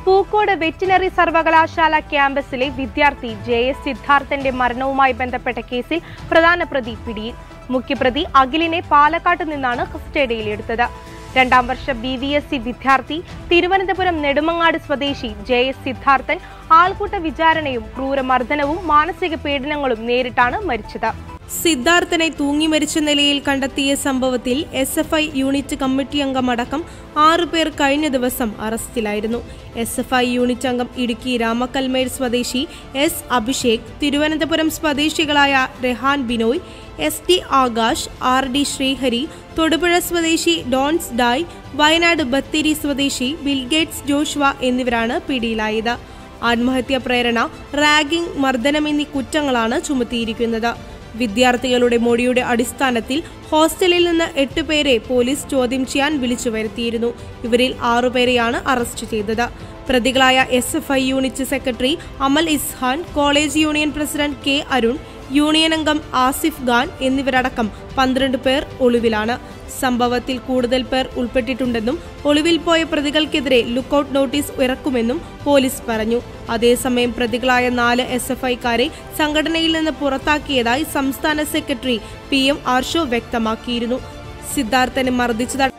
Pookode veterinary സർവകലാശാല ക്യാമ്പസിലെ വിദ്യാർത്ഥി J S സിദ്ധാർത്ഥന്റെ മരണവുമായി ബന്ധപ്പെട്ട കേസിൽ പ്രധാന പ്രതി പിടിയിൽ മുഖ്യപ്രതി അഖിലിനെ പാലക്കാട്ട് നിന്നാണ് കസ്റ്റഡിയിലെടുത്തത് രണ്ടാം വർഷ ബി വി എസ് സി വിദ്യാർത്ഥി തിരുവനന്തപുരം നെടുമങ്ങാട് സ്വദേശി ജെ എസ് സിദ്ധാർത്ഥൻ ആൾക്കൂട്ട വിചാരണയും ക്രൂരമർദ്ദനവും മാനസിക പീഡനങ്ങളും നേരിട്ടാണ് മരിച്ചത് സിദ്ധാർത്ഥനെ തൂങ്ങി മരിച്ച നിലയിൽ കണ്ടെത്തിയ സംഭവത്തിൽ S F I unit committee അംഗമടക്കം ആറുപേർ കഴിഞ്ഞ ദിവസം അറസ്റ്റിലായിരുന്നു എസ് എഫ് ഐ യൂണിറ്റ് അംഗം ഇടുക്കി രാമക്കൽമേട് സ്വദേശി എസ് അഭിഷേക് തിരുവനന്തപുരം സ്വദേശികളായ Rehan Binoy S T Akash R D Srihari Thodupuzha സ്വദേശി ഡോൺസ് ഡായ് വയനാട് ബത്തേരി സ്വദേശി ബിൽഗേറ്റ്സ് ജോഷ്വ എന്നിവരാണ് പിടിയിലായത് ആത്മഹത്യാ പ്രേരണ റാഗിംഗ് മർദ്ദനം എന്നീ കുറ്റങ്ങളാണ് ചുമത്തിയിരിക്കുന്നത് വിദ്യാർത്ഥികളുടെ മൊഴിയുടെ അടിസ്ഥാനത്തിൽ ഹോസ്റ്റലിൽ നിന്ന് എട്ട് പേരെ പോലീസ് ചോദ്യം ചെയ്യാൻ വിളിച്ചു വരുത്തിയിരുന്നു ഇവരിൽ ആറുപേരെയാണ് അറസ്റ്റ് ചെയ്തത് പ്രതികളായ S F I unit secretary Amal Ishan college union president K Arun union അംഗം ആസിഫ് ഖാൻ എന്നിവരടക്കം പന്ത്രണ്ട് പേർ ഒളിവിലാണ് സംഭവത്തിൽ കൂടുതൽ പേർ ഉൾപ്പെട്ടിട്ടുണ്ടെന്നും ഒളിവിൽ പോയ പ്രതികൾക്കെതിരെ ലുക്കൌട്ട് നോട്ടീസ് ഇറക്കുമെന്നും പോലീസ് പറഞ്ഞു അതേസമയം പ്രതികളായ നാല് എസ് എഫ് ഐക്കാരെ സംഘടനയിൽ നിന്ന് പുറത്താക്കിയതായി സംസ്ഥാന സെക്രട്ടറി പി എം ആർഷോ വ്യക്തമാക്കിയിരുന്നു സിദ്ധാർത്ഥനെ മർദ്ദിച്ചതടക്കം